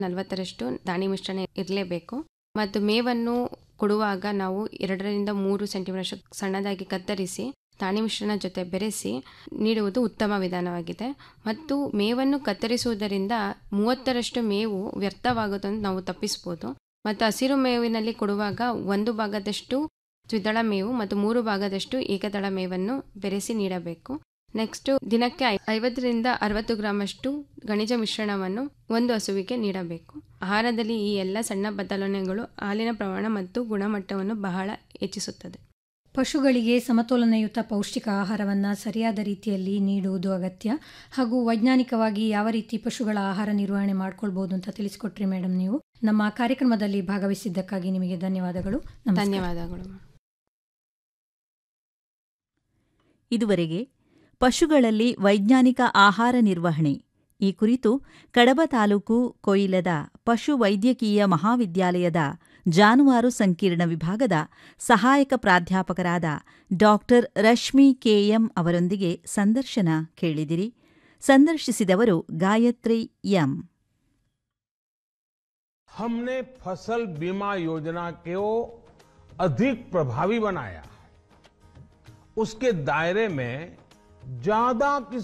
ನಲವತ್ತರಷ್ಟು ದಾಣಿ ಮಿಶ್ರಣ ಇರಲೇಬೇಕು ಮತ್ತು ಮೇವನ್ನು ಕೊಡುವಾಗ ನಾವು ಎರಡರಿಂದ ಮೂರು ಸೆಂಟಿಮೀಟರ್ ಸಣ್ಣದಾಗಿ ಕತ್ತರಿಸಿ ದಾಣಿ ಮಿಶ್ರಣ ಜೊತೆ ಬೆರೆಸಿ ನೀಡುವುದು ಉತ್ತಮ ವಿಧಾನವಾಗಿದೆ ಮತ್ತು ಮೇವನ್ನು ಕತ್ತರಿಸುವುದರಿಂದ ಮೂವತ್ತರಷ್ಟು ಮೇವು ವ್ಯರ್ಥವಾಗುವುದನ್ನು ನಾವು ತಪ್ಪಿಸ್ಬೋದು ಮತ್ತು ಹಸಿರು ಮೇವಿನಲ್ಲಿ ಕೊಡುವಾಗ ಒಂದು ಭಾಗದಷ್ಟು ದ್ವಿದಳ ಮೇವು ಮತ್ತು ಮೂರು ಭಾಗದಷ್ಟು ಏಕದಳ ಮೇವನ್ನು ಬೆರೆಸಿ ನೀಡಬೇಕು ನೆಕ್ಸ್ಟ್ ದಿನಕ್ಕೆ ಐ- ಐವತ್ತರಿಂದ ಅರವತ್ತು ಗ್ರಾಮಷ್ಟು ಖನಿಜ ಮಿಶ್ರಣವನ್ನು ಒಂದು ಹಸುವಿಗೆ ನೀಡಬೇಕು ಆಹಾರದಲ್ಲಿ ಈ ಎಲ್ಲ ಸಣ್ಣ ಬದಲಾವಣೆಗಳು ಹಾಲಿನ ಪ್ರಮಾಣ ಮತ್ತು ಗುಣಮಟ್ಟವನ್ನು ಬಹಳ ಹೆಚ್ಚಿಸುತ್ತದೆ ಪಶುಗಳಿಗೆ ಸಮತೋಲನಯುತ ಪೌಷ್ಟಿಕ ಆಹಾರವನ್ನು ಸರಿಯಾದ ರೀತಿಯಲ್ಲಿ ನೀಡುವುದು ಅಗತ್ಯ ಹಾಗೂ ವೈಜ್ಞಾನಿಕವಾಗಿ ಯಾವ ರೀತಿ ಪಶುಗಳ ಆಹಾರ ನಿರ್ವಹಣೆ ಮಾಡ್ಕೊಳ್ಬೋದು ಅಂತ ತಿಳಿಸಿಕೊಟ್ರಿ ಮೇಡಮ್ ನೀವು ನಮ್ಮ ಕಾರ್ಯಕ್ರಮದಲ್ಲಿ ಭಾಗವಹಿಸಿದ್ದಕ್ಕಾಗಿ ನಿಮಗೆ ಧನ್ಯವಾದಗಳು ನಮಸ್ಕಾರ. ಧನ್ಯವಾದಗಳು ಇದುವರೆಗೆ ಪಶುಗಳಲ್ಲಿ ವೈಜ್ಞಾನಿಕ ಆಹಾರ ನಿರ್ವಹಣೆ ಈ ಕುರಿತು ಕಡಬ ತಾಲೂಕು ಕೊಯಿಲದ ಪಶು ವೈದ್ಯಕೀಯ ಮಹಾವಿದ್ಯಾಲಯದ ಜಾನುವಾರು ಸಂಕೀರ್ಣ ವಿಭಾಗದ ಸಹಾಯಕ ಪ್ರಾಧ್ಯಾಪಕರಾದ ಡಾಕ್ಟರ್ ರಶ್ಮಿ ಕೆಎಂ ಅವರೊಂದಿಗೆ ಸಂದರ್ಶನ ಕೇಳಿದಿರಿ ಸಂದರ್ಶಿಸಿದವರು ಗಾಯತ್ರಿ ಎಂ हमने फसल बीमा योजना को अधिक प्रभावी बनाया उसके दायरे में ज्यादा किसान